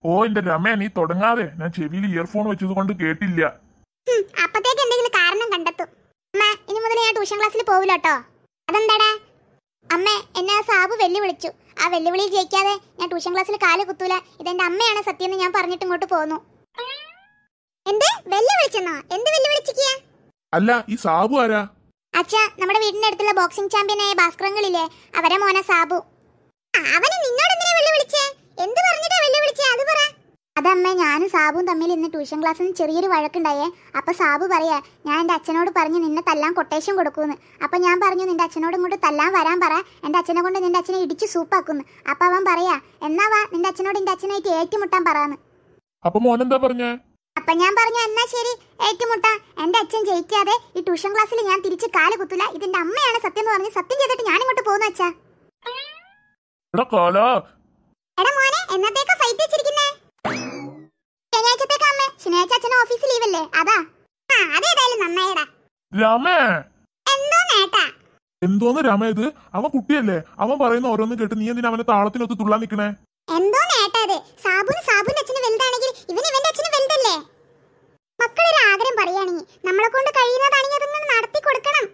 ഓ എന്റെ രമേ നീ തുടങ്ങാതെ ഞാൻ ചെവിയിൽ ഇയർഫോൺ വെച്ചത് കൊണ്ട് കേട്ടില്ല ഹും, അപ്പത്തേക്ക് എന്തെങ്കിലും കാരണം കണ്ടെത്തും അമ്മ ഇനി മുതൽ ഞാൻ ട്യൂഷൻ ക്ലാസ്സിൽ പോവില്ല കേട്ടോ അതെന്താടാ അമ്മ എന്നെ ആ സാബു വെല്ലുവിളിച്ചു ആ വെല്ലുവിളിയിൽ ജയിക്കാതെ ഞാൻ ട്യൂഷൻ ക്ലാസ്സിൽ കാല് കുത്തൂല ഇതെന്റെ അമ്മയാണ് സത്യം എന്ന് ഞാൻ പറഞ്ഞിട്ട് ഇങ്ങോട്ട് പോന്നു എന്ത് വെല്ലുവിളിച്ചെന്നോ എന്ത് വെല്ലുവിളിച്ചിക്കുക അല്ല ഈ സാബു ആരാ അച്ഛ നമ്മുടെ വീടിന്റെ അടുത്തുള്ള ബോക്സിംഗ് ചാമ്പ്യനായ ഭാസ്കരങ്ങളില്ലേ അവരെ മോന സാബു ആ, അവന് നിന്നോട് എന്തിനാ വെല്ലുവിളിച്ചേ എന്ത് പറഞ്ഞിട്ടാ വെല്ലുവിളിച്ചേ അത് പറ അതമ്മ ഞാനും സാബുവും തമ്മിൽ ഇന്ന് ട്യൂഷൻ ക്ലാസ്സിൽ നിന്ന് ചെറിയൊരു വഴക്കുണ്ടായേ അപ്പൊ സാബു പറയാ ഞാൻ എന്റെ അച്ഛനോട് പറഞ്ഞു നിന്നെ തല്ലാൻ കൊട്ടേഷൻ കൊടുക്കൂന്ന് അപ്പൊ ഞാൻ പറഞ്ഞു നിന്റെ അച്ഛനോട് ഇങ്ങോട്ട് തല്ലാൻ വരാൻ പറ എന്റെ അച്ഛനെ കൊണ്ട് നിന്റെ അച്ഛനെ ഇടിച്ച് സൂപ്പാക്കുന്നു അപ്പൊ അവൻ പറയാ എന്നാ വാ നിന്റെ അച്ഛനോട് എന്റെ അച്ഛനായിട്ട് ഏറ്റുമുട്ടാൻ പറയാന്ന് അപ്പൊ മോനെന്താ പറഞ്ഞേ അപ്പൊ ഞാൻ പറഞ്ഞു എന്നാ ശരി ഏറ്റുമുട്ടാ എന്റെ അച്ഛൻ ജയിക്കാതെ ഈ ട്യൂഷൻ ക്ലാസ്സിൽ ഞാൻ തിരിച്ച് കാല് കുത്തൂല ഇതിന്റെ അമ്മയാണ് സത്യം എന്ന് പറഞ്ഞ് സത്യം ചെയ്തിട്ട് ഞാൻ ഇങ്ങോട്ട് പോകുന്നു അച്ഛാ എടാ കാല എടാ മോനെ എന്നത്തേക്കാ ഫൈറ്റ് വെച്ചിരിക്കുന്നേ ശനിയാഴ്ചത്തേക്കാ അമ്മേ ശനിയാഴ്ച അച്ഛൻ ഓഫീസ് ലീവല്ലേ അതാ ആ അതേതായാലും നന്നായിടാ രമേ എന്തോ നേട്ടാ എന്തോന്ന് രമ ഇത് അവൻ കുട്ടിയല്ലേ അവൻ പറയുന്ന ഓരോന്നും കേട്ട് നീ എന്തിനാ അവനെ താളത്തിനൊത്ത് തുള്ളാൻ നിക്കണേ എന്തോ നേട്ടാ ഇത് സാബുന് സാബുന്റെ അച്ഛന് വലുതാണെങ്കിൽ ഇവൻ ഇവന്റെ അച്ഛന് വലുതല്ലേ മക്കളൊരു ആഗ്രഹം പറയുകയാണെങ്കിൽ നമ്മളെ കൊണ്ട് കഴിയുന്നതാണെങ്കിൽ അതിങ്ങനെ നടത്തി കൊടുക്കണം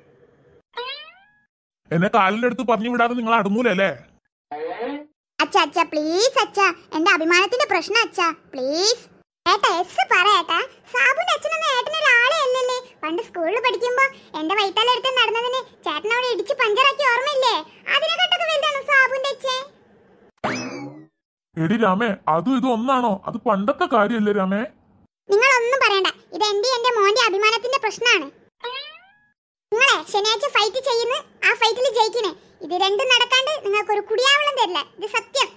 എന്നെ കാലിന്റെ അടുത്ത് പറഞ്ഞു വിടാതെ നിങ്ങൾ അടങ്ങൂലല്ലേ അച്ഛ അച്ഛ പ്ലീസ് അച്ഛ എന്റെ അഭിമാനത്തിന്റെ പ്രശ്നം അച്ഛ പ്ലീസ് ഏട്ടാ എസ് പറയേട്ടാ സാബുന്റെ അച്ഛനൊന്നും ഏട്ടനൊരാളെ അല്ലല്ലേ പണ്ട് സ്കൂളിൽ പഠിക്കുമ്പോ എന്റെ വൈത്താലെടുത്ത് നടന്നതിന് ചേട്ടൻ അവിടെ ഇടിച്ച് പഞ്ചറാക്കി ഓർമ്മയില്ലേ അതിനെക്കാട്ടൊക്കെ വലുതാണ് സാബുന്റെ അച്ഛൻ എടി രാമേ അതും ഇതും ഒന്നാണോ അത് പണ്ടത്തെ കാര്യല്ലേ രാമേ നിങ്ങളൊന്നും പറയണ്ട ഇത് എന്റെ എന്റെ മോന്റെ അഭിമാനത്തിന്റെ പ്രശ്നമാണ് നിങ്ങളെ ശനിയാഴ്ച ഫൈറ്റ് ചെയ്യുന്ന ആ ഫൈറ്റിൽ ജയിക്കണേ ഇത് രണ്ടും നടക്കാണ്ട് നിങ്ങൾക്ക് ഒരു കുടിയാവളം തരില്ല ഇത് സത്യം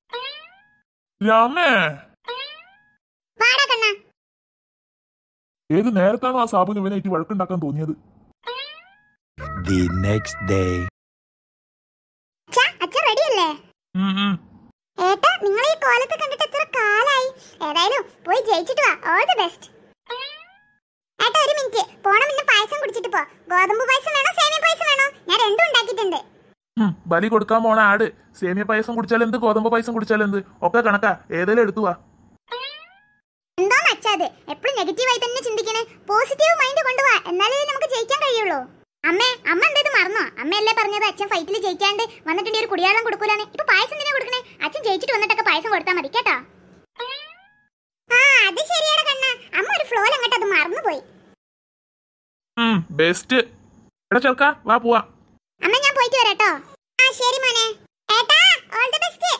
രാമേ വാടാ കണ്ണ ഏത് നേരത്താണോ ആ സാബുന് ഇവനായിട്ട് വഴക്കുണ്ടാക്കാൻ തോന്നിയത് The next day. അച്ഛ അച്ഛ റെഡിയല്ലേ ഉം, ഉം. ഏട്ടാ നിങ്ങൾ ഈ കോലത്ത് കണ്ടിട്ട് എത്ര കാലായി ഏതായാലും പോയി ജയിച്ചിട്ട് വാ ഓൾ ദി ബെസ്റ്റ് ഏട്ടാ ഒരു മിനിറ്റ് പോണ മുന്നേ പായസം കുടിച്ചിട്ട് പോ ഗോതമ്പ് പായസം വേണോ സേമിയ പായസം വേണോ ഞാൻ രണ്ടും ഉണ്ടാക്കിയിട്ടുണ്ട് ഉം, ബലി കൊടുക്കാൻ പോണ ആട് സേമിയ പായസം കുടിച്ചാൽ എന്ത് ഗോതമ്പ് പായസം കുടിച്ചാൽ എന്ത് ഒക്കെ കണക്കാ ഏതെങ്കിലും എടുത്തു വാ എന്തോന്ന് അച്ഛാ അത് എപ്പോഴും നെഗറ്റീവായി തന്നെ ചിന്തിക്കണേ പോസിറ്റീവ് മൈൻഡ് കൊണ്ടുപോവാ എന്നാലേ നമുക്ക് ജയിക്കാൻ കഴിയുള്ളൂ അമ്മേ അമ്മ എന്തേത് മറന്നോ അമ്മയല്ലേ പറഞ്ഞത് അച്ഛൻ ഫൈറ്റിൽ ജയിക്കാണ്ട് വന്നിട്ടുണ്ട് ഒരു കുടിയാളം കൊടുക്കൂലെന്ന് ഇപ്പൊ പായസം എന്തിനാ കൊടുക്കണേ അച്ഛൻ ജയിച്ചിട്ട് വന്നിട്ടൊക്കെ പായസം കൊടുത്താൽ മതി കേട്ടോ ആ അത് ശരിയാണ് കണ്ണ അമ്മ ഒരു ഫ്ലോയിൽ അങ്ങോട്ട് അത് മറന്നുപോയി ബെസ്റ്റ് എടാ ചെറുക്ക വാ പോവാ അമ്മ ഞാൻ പോയിട്ട് വരാട്ടോ ആ ശരി മോനെ ഏട്ടാ all the best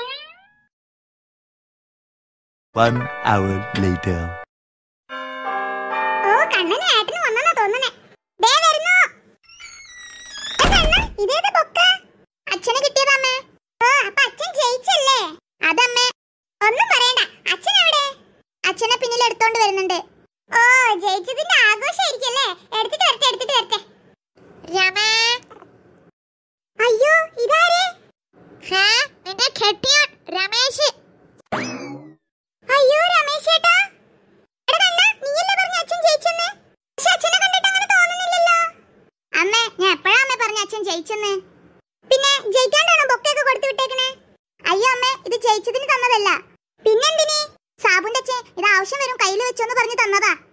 One hour later. ഓ കണ്ണന് ഏട്ടന് വന്നെന്നാ തോന്നണേ ദേ വരുന്നു ഏ കണ്ണ, ഇതേത് ബൊക്ക അച്ഛന് കിട്ടിയതമ്മേ ഓ അപ്പൊ അച്ഛൻ ജയിച്ചല്ലേ അതമ്മേ ഒന്നും പറയണ്ട അച്ഛൻ എവിടെ അച്ഛനെ പിന്നിൽ എടുത്തോണ്ട് വരുന്നുണ്ട് ഓ ജയിച്ചതിന്റെ ആഘോഷമായിരിക്കല്ലേ എടുത്തിട്ട് വരട്ടെ എടുത്തിട്ട് വരട്ടെ രമേ അയ്യോ ഇതാരേ ഹാ നിന്റെ കെട്ടിയോൻ രമേശ് അയ്യോ രമേശ് ചേട്ടാ എടാ കണ്ണാ, നീയല്ലേ പറഞ്ഞ അച്ഛൻ ജയിച്ചെന്ന്? പക്ഷെ അച്ഛനെ കണ്ടിട്ട് അങ്ങനെ തോന്നുന്നില്ലല്ലോ. അമ്മേ, ഞാൻ എപ്പോഴാ അമ്മേ പറഞ്ഞ അച്ഛൻ ജയിച്ചെന്ന്? പിന്നെ ജയിക്കാണ്ടാണോ ബൊക്കെയൊക്കെ കൊടുത്തു വിട്ടേക്കണേ? അയ്യോ അമ്മേ, ഇത് ജയിച്ചതിന് തന്നതല്ല. പിന്നെന്തിന്? സാബുന്റെ അച്ഛൻ ഇത് ആവശ്യം വരും കയ്യിൽ വെച്ചോന്ന് പറഞ്ഞ് തന്നതാ